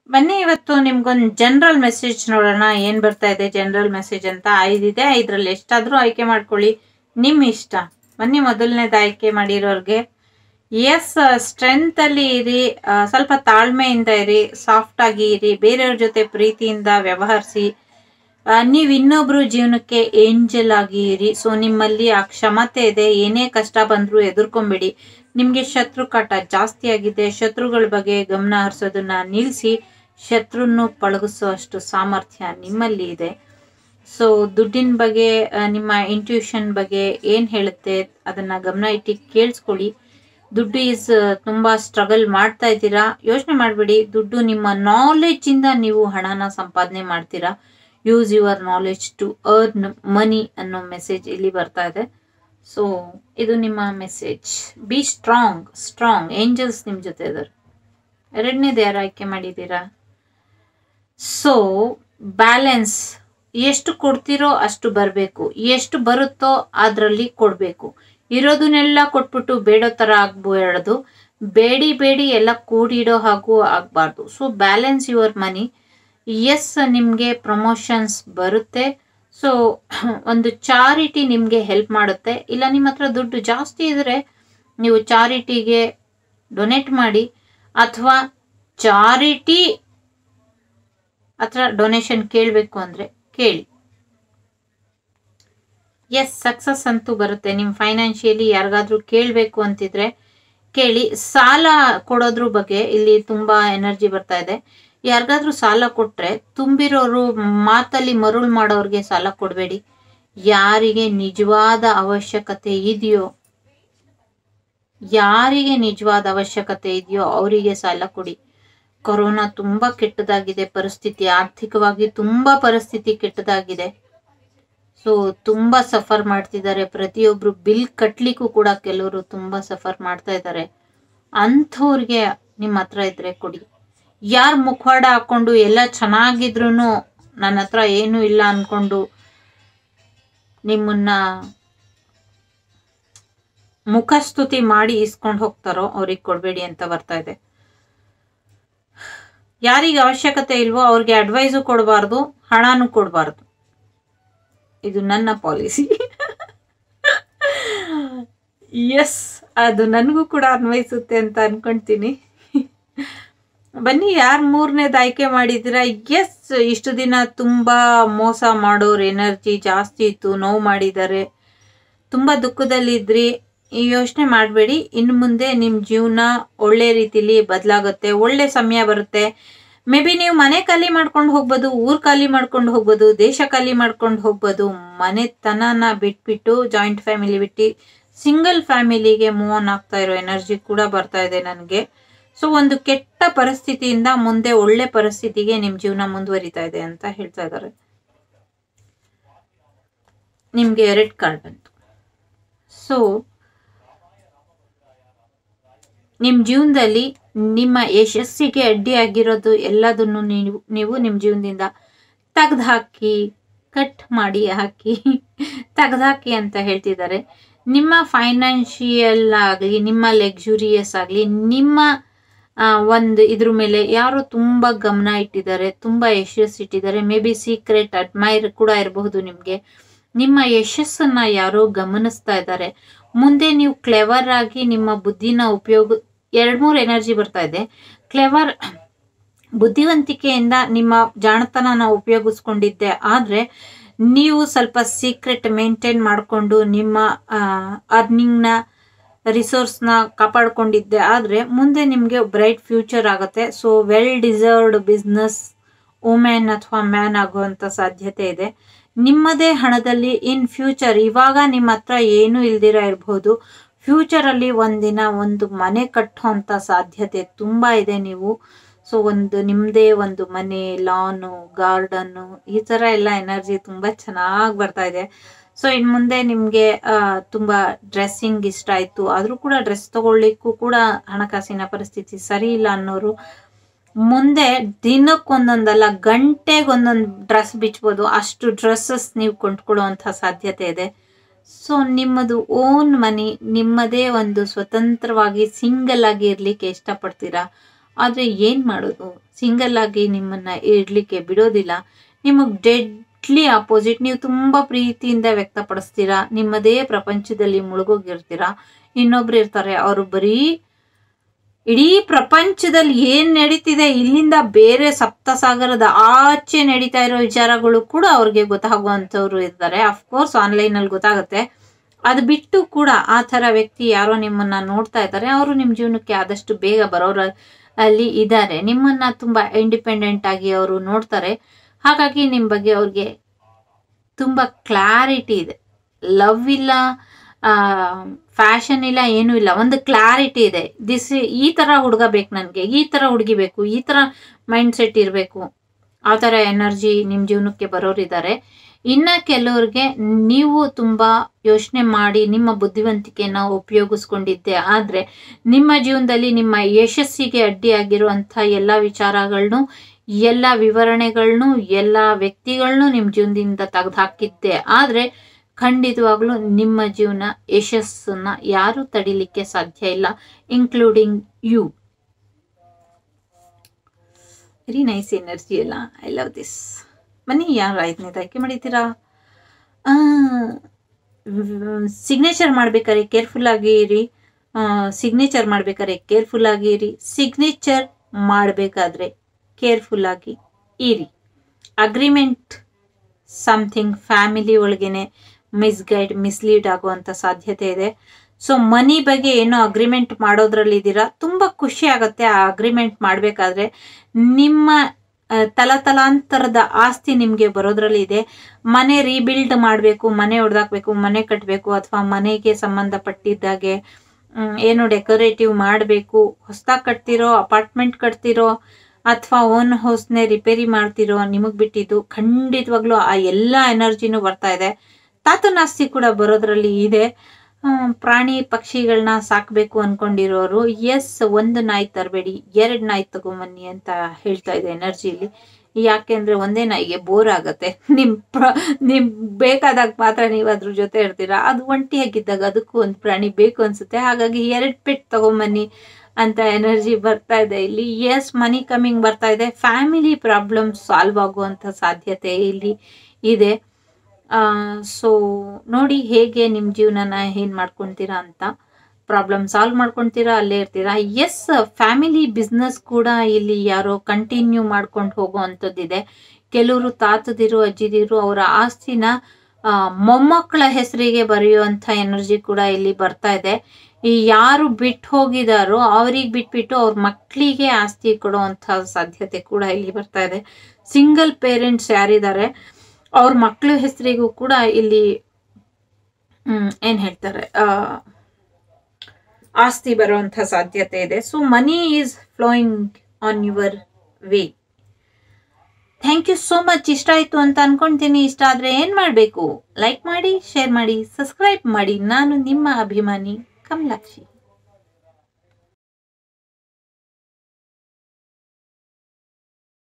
ಬನ್ನಿ ಇವತ್ತು ನಿಮ್ಗೊಂದು ಜನರಲ್ ಮೆಸೇಜ್ ನೋಡೋಣ ಏನ್ ಬರ್ತಾ ಇದೆ ಜನರಲ್ ಮೆಸೇಜ್ ಅಂತ ಐದಿದೆ ಐದ್ರಲ್ಲಿ ಎಷ್ಟಾದ್ರೂ ಆಯ್ಕೆ ಮಾಡ್ಕೊಳ್ಳಿ ನಿಮ್ ಇಷ್ಟ ಬನ್ನಿ ಮೊದಲನೇದು ಆಯ್ಕೆ ಮಾಡಿರೋರ್ಗೆ ಎಸ್ ಸ್ಟ್ರೆಂತ್ ಅಲ್ಲಿ ಇರಿ ಆ, ಸ್ವಲ್ಪ ತಾಳ್ಮೆಯಿಂದ ಇರಿ ಸಾಫ್ಟ್ ಆಗಿ ಇರಿ ಬೇರೆಯವ್ರ ಜೊತೆ ಪ್ರೀತಿಯಿಂದ ವ್ಯವಹರಿಸಿ ಆ, ನೀವ್ ಇನ್ನೊಬ್ರು ಜೀವನಕ್ಕೆ ಏಂಜಲ್ ಆಗಿ ಇರಿ ಸೊ ನಿಮ್ಮಲ್ಲಿ ಆ ಕ್ಷಮತೆ ಇದೆ ಏನೇ ಕಷ್ಟ ಬಂದ್ರು ಎದುರ್ಕೊಂಬಿಡಿ ನಿಮ್ಗೆ ಶತ್ರು ಕಾಟ ಜಾಸ್ತಿ ಆಗಿದೆ ಶತ್ರುಗಳ ಬಗ್ಗೆ ಗಮನ ಹರಿಸೋದನ್ನ ನಿಲ್ಲಿಸಿ ಶತ್ರುನ್ನು ಪಳಗಿಸುವಷ್ಟು ಸಾಮರ್ಥ್ಯ ನಿಮ್ಮಲ್ಲಿ ಇದೆ ಸೊ ದುಡ್ಡಿನ ಬಗ್ಗೆ ಆ, ನಿಮ್ಮ ಇಂಟ್ಯೂಷನ್ ಬಗ್ಗೆ ಏನ್ ಹೇಳುತ್ತೆ ಅದನ್ನ ಗಮನ ಇಟ್ಟು ಕೇಳಿಸ್ಕೊಳ್ಳಿ ದುಡ್ಡು ಈಸ್ ತುಂಬಾ ಸ್ಟ್ರಗಲ್ ಮಾಡ್ತಾ ಇದ್ದೀರಾ ಯೋಚನೆ ಮಾಡಬೇಡಿ ದುಡ್ಡು ನಿಮ್ಮ ನಾಲೆಜ್ ಇಂದ ನೀವು ಹಣನ ಸಂಪಾದನೆ ಮಾಡ್ತೀರಾ use your knowledge to earn money ಅನ್ನೋ ಮೆಸೇಜ್ ಇಲ್ಲಿ ಬರ್ತಾ ಇದೆ ಸೊ ಇದು ನಿಮ್ಮ message be strong strong angels ನಿಮ್ಮ ಜೊತೆ ಇದ್ದಾರೆ ಎರಡನೇದು ಯಾರು ಆಯ್ಕೆ ಮಾಡಿದ್ದೀರಾ ಸೊ ಬ್ಯಾಲೆನ್ಸ್ ಎಷ್ಟು ಕೊಡ್ತಿರೋ ಅಷ್ಟು ಬರಬೇಕು ಎಷ್ಟು ಬರುತ್ತೋ ಅದರಲ್ಲಿ ಕೊಡಬೇಕು ಇರೋದನ್ನೆಲ್ಲ ಕೊಟ್ಬಿಟ್ಟು ಬೇಡೋ ಥರ ಆಗ್ಬೇಡದು ಬೇಡಿ ಬೇಡಿ ಎಲ್ಲ ಕೂಡಿಡೋ ಹಾಗೂ ಆಗಬಾರ್ದು so balance your money as ನಿಮಗೆ ಪ್ರಮೋಷನ್ಸ್ ಬರುತ್ತೆ ಸೊ ಒಂದು ಚಾರಿಟಿ ನಿಮಗೆ ಹೆಲ್ಪ್ ಮಾಡುತ್ತೆ ಇಲ್ಲ ನಿಮ್ಮ ಹತ್ರ ದುಡ್ಡು ಜಾಸ್ತಿ ಇದ್ರೆ ನೀವು ಚಾರಿಟಿಗೆ ಡೊನೇಟ್ ಮಾಡಿ ಅಥವಾ ಚಾರಿಟಿ ಹತ್ರ ಡೊನೇಷನ್ ಕೇಳಬೇಕು ಅಂದ್ರೆ ಕೇಳಿ ಎಸ್ ಸಕ್ಸಸ್ ಅಂತೂ ಬರುತ್ತೆ ನಿಮ್ಮ ಫೈನಾನ್ಷಿಯಲಿ ಯಾರಿಗಾದ್ರೂ ಕೇಳಬೇಕು ಅಂತಿದ್ರೆ ಕೇಳಿ ಸಾಲ ಕೊಡೋದ್ರ ಬಗ್ಗೆ ಇಲ್ಲಿ ತುಂಬಾ ಎನರ್ಜಿ ಬರ್ತಾ ಇದೆ ಯಾರಿಗಾದ್ರೂ ಸಾಲ ಕೊಟ್ರೆ ತುಂಬಿರೋರು ಮಾತಲ್ಲಿ ಮರುಳು ಮಾಡೋರ್ಗೆ ಸಾಲ ಕೊಡಬೇಡಿ ಯಾರಿಗೆ ನಿಜವಾದ ಅವಶ್ಯಕತೆ ಇದೆಯೋ ಯಾರಿಗೆ ನಿಜವಾದ ಅವಶ್ಯಕತೆ ಇದೆಯೋ ಅವರಿಗೆ ಸಾಲ ಕೊಡಿ ಕೊರೋನಾ ತುಂಬಾ ಕೆಟ್ಟದಾಗಿದೆ ಪರಿಸ್ಥಿತಿ ಆರ್ಥಿಕವಾಗಿ ತುಂಬಾ ಪರಿಸ್ಥಿತಿ ಕೆಟ್ಟದಾಗಿದೆ ಸೊ ತುಂಬಾ ಸಫರ್ ಮಾಡ್ತಿದ್ದಾರೆ ಪ್ರತಿಯೊಬ್ರು ಬಿಲ್ ಕಟ್ಲಿಕ್ಕೂ ಕೂಡ ಕೆಲವರು ತುಂಬಾ ಸಫರ್ ಮಾಡ್ತಾ ಇದ್ದಾರೆ ಅಂಥವ್ರಿಗೆ ನಿಮ್ಮ ಹತ್ರ ಇದ್ರೆ ಕೊಡಿ ಯಾರ್ ಮುಖವಾಡ ಹಾಕೊಂಡು ಎಲ್ಲ ಚೆನ್ನಾಗಿದ್ರು ನನ್ನ ಹತ್ರ ಏನು ಇಲ್ಲ ಅನ್ಕೊಂಡು ನಿಮ್ಮನ್ನ ಮುಖಸ್ತುತಿ ಮಾಡಿ ಇಸ್ಕೊಂಡು ಹೋಗ್ತಾರೋ ಅವ್ರಿಗೆ ಕೊಡಬೇಡಿ ಅಂತ ಬರ್ತಾ ಇದೆ ಯಾರಿಗೆ ಅವಶ್ಯಕತೆ ಇಲ್ವೋ ಅವ್ರಿಗೆ ಅಡ್ವೈಸು ಕೊಡಬಾರ್ದು ಹಣನೂ ಕೊಡಬಾರ್ದು ಇದು ನನ್ನ ಪಾಲಿಸಿ ಎಸ್ ಅದು ನನಗೂ ಕೂಡ ಅನ್ವಯಿಸುತ್ತೆ ಅಂತ ಅನ್ಕೊಂತೀನಿ ಬನ್ನಿ ಯಾರು ಮೂರನೇದು ಆಯ್ಕೆ ಮಾಡಿದ್ದೀರಾ ಎಸ್ ಇಷ್ಟು ದಿನ ತುಂಬಾ ಮೋಸ ಮಾಡೋರ್ ಎನರ್ಜಿ ಜಾಸ್ತಿ ಇತ್ತು ನೋವು ಮಾಡಿದ್ದಾರೆ ತುಂಬಾ ದುಃಖದಲ್ಲಿದ್ರಿ ಈ ಯೋಚನೆ ಮಾಡಬೇಡಿ ಇನ್ನು ಮುಂದೆ ನಿಮ್ಮ ಜೀವನ ಒಳ್ಳೆ ರೀತಿಲಿ ಬದಲಾಗುತ್ತೆ ಒಳ್ಳೆ ಸಮಯ ಬರುತ್ತೆ ಮೇ ಬಿ ನೀವು ಮನೆ ಖಾಲಿ ಮಾಡ್ಕೊಂಡು ಹೋಗ್ಬೋದು ಊರ್ ಖಾಲಿ ಮಾಡ್ಕೊಂಡು ಹೋಗ್ಬೋದು ದೇಶ ಖಾಲಿ ಮಾಡ್ಕೊಂಡು ಹೋಗ್ಬೋದು ಮನೆತನನ ಬಿಟ್ಬಿಟ್ಟು ಜಾಯಿಂಟ್ ಫ್ಯಾಮಿಲಿ ಬಿಟ್ಟು ಸಿಂಗಲ್ ಫ್ಯಾಮಿಲಿಗೆ ಮೂವ್ ಆನ್ ಆಗ್ತಾ ಇರೋ ಎನರ್ಜಿ ಕೂಡ ಬರ್ತಾ ಇದೆ ನನಗೆ ಸೊ ಒಂದು ಕೆಟ್ಟ ಪರಿಸ್ಥಿತಿಯಿಂದ ಮುಂದೆ ಒಳ್ಳೆ ಪರಿಸ್ಥಿತಿಗೆ ನಿಮ್ ಜೀವನ ಮುಂದುವರಿತಾ ಇದೆ ಅಂತ ಹೇಳ್ತಾ ಇದ್ದಾರೆ ನಿಮ್ಗೆ ರೆಡ್ ಕಾರ್ಡ್ ಬಂತು ಸೊ ನಿಮ್ ಜೀವನದಲ್ಲಿ ನಿಮ್ಮ ಯಶಸ್ಸಿಗೆ ಅಡ್ಡಿಯಾಗಿರೋದು ಎಲ್ಲದನ್ನು ನೀವು ನೀವು ನಿಮ್ ಜೀವನದಿಂದ ತೆಗ್ದು ಹಾಕಿ ಕಟ್ ಮಾಡಿ ಹಾಕಿ ತೆಗ್ದಾಕಿ ಅಂತ ಹೇಳ್ತಿದ್ದಾರೆ ನಿಮ್ಮ ಫೈನಾನ್ಷಿಯಲ್ ಆಗಲಿ ನಿಮ್ಮ ಲೆಕ್ಸುರಿಯಸ್ ಆಗಲಿ ನಿಮ್ಮ ಆ, ಒಂದು ಇದ್ರ ಮೇಲೆ ಯಾರು ತುಂಬಾ ಗಮನ ಇಟ್ಟಿದ್ದಾರೆ ತುಂಬಾ ಯಶಸ್ಸು ಇಟ್ಟಿದ್ದಾರೆ ಮೇ ಬಿ ಸೀಕ್ರೆಟ್ ಅಡ್ಮೈರ್ ಕೂಡ ಇರಬಹುದು ನಿಮ್ಗೆ ನಿಮ್ಮ ಯಶಸ್ಸನ್ನ ಯಾರೋ ಗಮನಿಸ್ತಾ ಇದ್ದಾರೆ ಮುಂದೆ ನೀವು ಕ್ಲೆವರ್ ಆಗಿ ನಿಮ್ಮ ಬುದ್ಧಿನ ಉಪಯೋಗ ಎರಡ್ ಮೂರು ಎನರ್ಜಿ ಬರ್ತಾ ಇದೆ ಕ್ಲೆವರ್ ಬುದ್ಧಿವಂತಿಕೆಯಿಂದ ನಿಮ್ಮ ಜಾಣತನನ ಉಪಯೋಗಿಸ್ಕೊಂಡಿದ್ದೆ ಆದ್ರೆ ನೀವು ಸ್ವಲ್ಪ ಸೀಕ್ರೆಟ್ ಮೇಂಟೈನ್ ಮಾಡಿಕೊಂಡು ನಿಮ್ಮ ಅರ್ನಿಂಗ್ನ ರಿಸೋರ್ಸ್ನ ಕಾಪಾಡ್ಕೊಂಡಿದ್ದೆ ಆದ್ರೆ ಮುಂದೆ ನಿಮಗೆ ಬ್ರೈಟ್ ಫ್ಯೂಚರ್ ಆಗುತ್ತೆ so well deserved business women ಅಥವಾ ಮ್ಯಾನ್ ಆಗುವಂತ ಸಾಧ್ಯತೆ ಇದೆ ನಿಮ್ಮದೇ ಹಣದಲ್ಲಿ ಇನ್ ಫ್ಯೂಚರ್ ಇವಾಗ ನಿಮ್ಮ ಹತ್ರ ಏನು ಇಲ್ದಿರ ಇರಬಹುದು ಫ್ಯೂಚರ್ ಅಲ್ಲಿ ಒಂದಿನ ಒಂದು ಮನೆ ಕಟ್ಟುವಂತ ಸಾಧ್ಯತೆ ತುಂಬಾ ಇದೆ ನೀವು ಸೊ ಒಂದು ನಿಮ್ದೇ ಒಂದು ಮನೆ ಲಾನು ಗಾರ್ಡನ್ನು ಈ ತರ ಎಲ್ಲ ಎನರ್ಜಿ ತುಂಬಾ ಚೆನ್ನಾಗಿ ಬರ್ತಾ ಇದೆ ಸೊ ಇನ್ ಮುಂದೆ ನಿಮ್ಗೆ ಆ, ತುಂಬಾ ಡ್ರೆಸ್ಸಿಂಗ್ ಇಷ್ಟ ಆಯ್ತು ಆದ್ರೂ ಕೂಡ ಡ್ರೆಸ್ ತಗೊಳ್ಳಿಕ್ಕೂ ಕೂಡ ಹಣಕಾಸಿನ ಪರಿಸ್ಥಿತಿ ಸರಿ ಇಲ್ಲ ಅನ್ನೋರು ಮುಂದೆ ದಿನಕ್ಕೊಂದೊಂದಲ್ಲ ಗಂಟೆಗೊಂದೊಂದು ಡ್ರೆಸ್ ಬಿಚ್ಬೋದು ಅಷ್ಟು ಡ್ರೆಸ್ಸಸ್ ನೀವು ಕೊಂಡ್ಕೊಳ್ಳುವಂಥ ಸಾಧ್ಯತೆ ಇದೆ ಸೊ ನಿಮ್ಮದು ಓನ್ ಮನಿ ನಿಮ್ಮದೇ ಒಂದು ಸ್ವತಂತ್ರವಾಗಿ ಸಿಂಗಲ್ ಆಗಿ ಇರ್ಲಿಕ್ಕೆ ಇಷ್ಟಪಡ್ತೀರಾ ಆದರೆ ಏನು ಮಾಡೋದು ಸಿಂಗಲ್ ಆಗಿ ನಿಮ್ಮನ್ನು ಇಡಲಿಕ್ಕೆ ಬಿಡೋದಿಲ್ಲ ನಿಮಗೆ ಡೆಡ್ಲಿ ಆಪೋಸಿಟ್ ನೀವು ತುಂಬ ಪ್ರೀತಿಯಿಂದ ವ್ಯಕ್ತಪಡಿಸ್ತೀರಾ ನಿಮ್ಮದೇ ಪ್ರಪಂಚದಲ್ಲಿ ಮುಳುಗೋಗಿರ್ತೀರಾ ಇನ್ನೊಬ್ರು ಇರ್ತಾರೆ ಅವರು ಬರೀ ಇಡೀ ಪ್ರಪಂಚದಲ್ಲಿ ಏನ್ ನಡೀತಿದೆ ಇಲ್ಲಿಂದ ಬೇರೆ ಸಪ್ತಸಾಗರದ ಆಚೆ ನಡೀತಾ ಇರೋ ವಿಚಾರಗಳು ಕೂಡ ಅವ್ರಿಗೆ ಗೊತ್ತಾಗುವಂಥವ್ರು ಇರ್ತಾರೆ ಅಫ್ಕೋರ್ಸ್ ಆನ್ಲೈನಲ್ಲಿ ಗೊತ್ತಾಗುತ್ತೆ ಅದು ಬಿಟ್ಟು ಕೂಡ ಆ ಥರ ವ್ಯಕ್ತಿ ಯಾರೋ ನಿಮ್ಮನ್ನ ನೋಡ್ತಾ ಇದ್ದಾರೆ ಅವರು ನಿಮ್ಮ ಜೀವನಕ್ಕೆ ಆದಷ್ಟು ಬೇಗ ಬರೋರ ಅಲ್ಲಿ ಇದ್ದಾರೆ ನಿಮ್ಮನ್ನ ತುಂಬಾ ಇಂಡಿಪೆಂಡೆಂಟ್ ಆಗಿ ಅವರು ನೋಡ್ತಾರೆ ಹಾಗಾಗಿ ನಿಮ್ಮ ಬಗ್ಗೆ ಅವ್ರಿಗೆ ತುಂಬ ಕ್ಲಾರಿಟಿ ಇದೆ ಲವ್ ಇಲ್ಲ ಫ್ಯಾಷನ್ ಇಲ್ಲ ಏನೂ ಇಲ್ಲ ಒಂದು ಕ್ಲಾರಿಟಿ ಇದೆ ದಿಸ್ ಈ ಥರ ಹುಡುಗ ಬೇಕು ನನಗೆ ಈ ಥರ ಹುಡುಗಿ ಬೇಕು ಈ ಥರ ಮೈಂಡ್ ಸೆಟ್ ಇರಬೇಕು ಆ ಥರ ಎನರ್ಜಿ ನಿಮ್ಮ ಜೀವನಕ್ಕೆ ಬರೋರಿದ್ದಾರೆ ಇನ್ನು ಕೆಲವ್ರಿಗೆ ನೀವು ತುಂಬ ಯೋಚನೆ ಮಾಡಿ ನಿಮ್ಮ ಬುದ್ಧಿವಂತಿಕೆನ ಉಪಯೋಗಿಸ್ಕೊಂಡಿದ್ದೆ ಆದರೆ ನಿಮ್ಮ ಜೀವನದಲ್ಲಿ ನಿಮ್ಮ ಯಶಸ್ಸಿಗೆ ಅಡ್ಡಿಯಾಗಿರುವಂಥ ಎಲ್ಲ ವಿಚಾರಗಳನ್ನು ಎಲ್ಲ ವಿವರಣೆಗಳನ್ನು ಎಲ್ಲ ವ್ಯಕ್ತಿಗಳನ್ನೂ ನಿಮ್ಮ ಜೀವನದಿಂದ ತೆಗೆದು ಹಾಕಿದ್ದೆ ಆದರೆ ಖಂಡಿತವಾಗ್ಲೂ ನಿಮ್ಮ ಜೀವನ ಯಶಸ್ಸನ್ನ ಯಾರು ತಡಿಲಿಕ್ಕೆ ಸಾಧ್ಯ ಇಲ್ಲ including you very nice energy ಅಲ್ಲ ಐ ಲವ್ ದಿಸ್ ಬನ್ನಿ ಯಾರು ಐದನೇದು ಆಯ್ಕೆ ಮಾಡಿದ್ದೀರಾ ಸಿಗ್ನೇಚರ್ ಮಾಡ್ಬೇಕಾದ್ರೆ ಕೇರ್ಫುಲ್ ಆಗಿ ಇರಿ ಸಿಗ್ನೇಚರ್ ಮಾಡ್ಬೇಕಾದ್ರೆ ಕೇರ್ಫುಲ್ ಆಗಿ ಇರಿ ಸಿಗ್ನೇಚರ್ ಮಾಡಬೇಕಾದ್ರೆ ಕೇರ್ಫುಲ್ ಆಗಿ ಇರಿ ಅಗ್ರಿಮೆಂಟ್ ಸಮಥಿಂಗ್ ಫ್ಯಾಮಿಲಿ ಒಳಗೇನೆ ಮಿಸ್ಗೈಡ್ ಮಿಸ್ಲೀಡ್ ಆಗುವಂಥ ಸಾಧ್ಯತೆ ಇದೆ ಸೊ ಮನಿ ಬಗ್ಗೆ ಏನೋ ಅಗ್ರಿಮೆಂಟ್ ಮಾಡೋದ್ರಲ್ಲಿ ಇದ್ದೀರಾ ತುಂಬ ಖುಷಿ ಆಗುತ್ತೆ ಆ ಅಗ್ರಿಮೆಂಟ್ ಮಾಡಬೇಕಾದ್ರೆ ನಿಮ್ಮ ಆ, ತಲತಲಾಂತರದ ಆಸ್ತಿ ನಿಮಗೆ ಬರೋದ್ರಲ್ಲಿ ಇದೆ ಮನೆ ರೀಬಿಲ್ಡ್ ಮಾಡಬೇಕು ಮನೆ ಹೊಡೆದಾಕ್ಬೇಕು ಮನೆ ಕಟ್ಟಬೇಕು ಅಥವಾ ಮನೆಗೆ ಸಂಬಂಧಪಟ್ಟಿದ್ದಾಗೆ ಮ್, ಏನು ಡೆಕೋರೇಟಿವ್ ಮಾಡಬೇಕು ಹೊಸದಾಗಿ ಕಟ್ತಿರೋ ಅಪಾರ್ಟ್ಮೆಂಟ್ ಕಟ್ತಿರೋ ಅಥವಾ ಓನ್ ಹೌಸ್ನೇ ರಿಪೇರಿ ಮಾಡ್ತಿರೋ ನಿಮಗೆ ಬಿಟ್ಟಿದ್ದು ಖಂಡಿತವಾಗ್ಲೂ ಆ ಎಲ್ಲ ಎನರ್ಜಿನೂ ಬರ್ತಾ ಇದೆ ತಾತನಾಸ್ತಿ ಕೂಡ ಬರೋದ್ರಲ್ಲಿ ಇದೆ ಹ್ಮ್, ಪ್ರಾಣಿ ಪಕ್ಷಿಗಳನ್ನ ಸಾಕಬೇಕು ಅನ್ಕೊಂಡಿರೋರು ಎಸ್ ಒಂದು ನಾಯಿ ತರಬೇಡಿ ಎರಡು ನಾಯಿ ತಗೊಂಬನ್ನಿ ಅಂತ ಹೇಳ್ತಾ ಇದೆ ಎನರ್ಜಿಲಿ ಯಾಕೆಂದ್ರೆ ಒಂದೇ ನಾಯಿಗೆ ಬೋರ್ ಆಗತ್ತೆ ನಿಮ್ ಪ್ರ ನಿಮ್ ಬೇಕಾದಾಗ ಮಾತ್ರ ನೀವು ಅದ್ರ ಜೊತೆ ಇರ್ತೀರಾ ಅದು ಒಂಟಿಯಾಗಿದ್ದಾಗ ಅದಕ್ಕೂ ಒಂದು ಪ್ರಾಣಿ ಬೇಕು ಅನ್ಸುತ್ತೆ ಹಾಗಾಗಿ ಎರಡು ಪೆಟ್ ತಗೊಂಬನ್ನಿ ಅಂತ ಎನರ್ಜಿ ಬರ್ತಾ ಇದೆ ಇಲ್ಲಿ ಎಸ್ ಮನಿ ಕಮಿಂಗ್ ಬರ್ತಾ ಇದೆ ಫ್ಯಾಮಿಲಿ ಪ್ರಾಬ್ಲಮ್ ಸಾಲ್ವ್ ಆಗುವಂತ ಸಾಧ್ಯತೆ ಇಲ್ಲಿ ಇದೆ ಸೊ ನೋಡಿ ಹೇಗೆ ನಿಮ್ಮ ಜೀವನನ ಏನು ಮಾಡ್ಕೊತೀರಾ ಅಂತ ಪ್ರಾಬ್ಲಮ್ ಸಾಲ್ವ್ ಮಾಡ್ಕೊತೀರಾ ಅಲ್ಲೇ ಇರ್ತೀರಾ ಎಸ್ ಫ್ಯಾಮಿಲಿ ಬಿಸ್ನೆಸ್ ಕೂಡ ಇಲ್ಲಿ ಯಾರೋ ಕಂಟಿನ್ಯೂ ಮಾಡ್ಕೊಂಡು ಹೋಗೋ ಅಂಥದ್ದಿದೆ ಕೆಲವರು ತಾತದಿರು ಅಜ್ಜಿದಿರು ಅವರ ಆಸ್ತಿನ ಆ, ಮೊಮ್ಮಕ್ಕಳ ಹೆಸರಿಗೆ ಬರೆಯುವಂಥ ಎನರ್ಜಿ ಕೂಡ ಇಲ್ಲಿ ಬರ್ತಾ ಇದೆ ಈ ಯಾರು ಬಿಟ್ಟು ಹೋಗಿದಾರೋ ಅವ್ರಿಗೆ ಬಿಟ್ಬಿಟ್ಟು ಅವ್ರ ಮಕ್ಕಳಿಗೆ ಆಸ್ತಿ ಕೊಡುವಂಥ ಸಾಧ್ಯತೆ ಕೂಡ ಇಲ್ಲಿ ಬರ್ತಾ ಇದೆ ಸಿಂಗಲ್ ಪೇರೆಂಟ್ಸ್ ಯಾರಿದ್ದಾರೆ ಅವ್ರ ಮಕ್ಕಳ ಹೆಸರಿಗೂ ಕೂಡ ಇಲ್ಲಿ ಹ್ಮ್, ಏನ್ ಹೇಳ್ತಾರೆ ಆ, ಆಸ್ತಿ ಬರುವಂತ ಸಾಧ್ಯತೆ ಇದೆ so money is flowing on your way thank you so much ಇಷ್ಟ ಆಯ್ತು ಅಂತ ಅನ್ಕೊಂತೀನಿ ಇಷ್ಟ ಆದ್ರೆ ಏನ್ ಮಾಡ್ಬೇಕು ಲೈಕ್ ಮಾಡಿ ಶೇರ್ ಮಾಡಿ ಸಬ್ಸ್ಕ್ರೈಬ್ ಮಾಡಿ ನಾನು ನಿಮ್ಮ ಅಭಿಮಾನಿ ಕಮಲಾಕ್ಷಿ